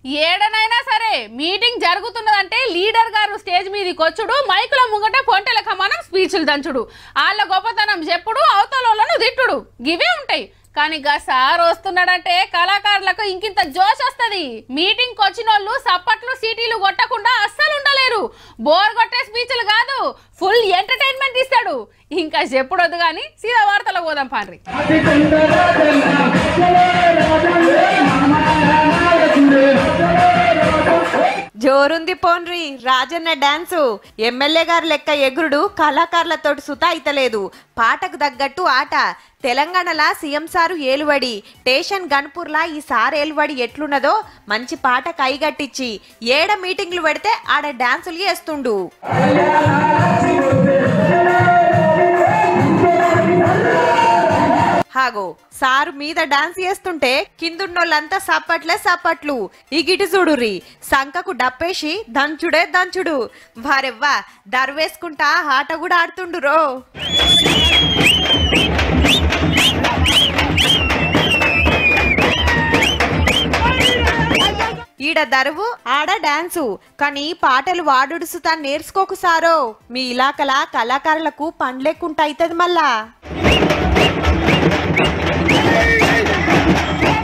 ఏడనైనా సరే మీటింగ్ జరుగుతున్నదంటే లీడర్ గారు స్టేజ్ మీదకి వచ్చుడు మైకుల ముంగట పొంటెల కమానం స్పీచ్లు దంచుడు వాళ్ళ గొప్పతనం చెప్పుడు అవతలను తిట్టుడు గివే ఉంటాయి కానీ గా సార్ వస్తున్నాడంటే కళాకారులకు ఇంకింత జోష్ వస్తది మీటింగ్ వచ్చిన వాళ్ళు సప్పట్లు సీటీలు కొట్టకుండా అస్సలు ఉండలేరు బోర్ కొట్టే స్పీచ్లు కాదు ఫుల్ ఎంటర్టైన్మెంట్ ఇస్తాడు ఇంకా చెప్పుడొద్దు కానీ సీదా వార్తలకు పోదాం పాండ్రి జోరుంది పోన్రి రాజన్న డాన్సు ఎమ్మెల్యే గారు లెక్క ఎగురుడు కళాకారులతోటి సుత అయితలేదు పాటకు తగ్గట్టు ఆట తెలంగాణలా సీఎం సారు ఏలువడి స్టేషన్ గన్పూర్లా ఈ సార్ ఏలువడి ఎట్లున్నదో మంచి పాట కైగట్టించి ఏడ మీటింగ్లు పెడితే ఆడ డాన్సులు చేస్తుండు హాగో సారు మీద డాన్స్ చేస్తుంటే కిందున్నోళ్ళంతా సప్పట్లే సప్పట్లు ఈ గిటి చూడుర్రి సంకకు డప్పేసి దంచుడే దంచుడు వారెవ్వా దర్వేసుకుంటా ఆట కూడా ఆడుతుండు రో ఈడ దరువు ఆడ డాన్సు కానీ పాటలు వాడుడు సుతా నేర్చుకోకు సారో మీ ఇలాకలా కళాకారులకు పండ్లేకుంట అవుతుంది మళ్ళా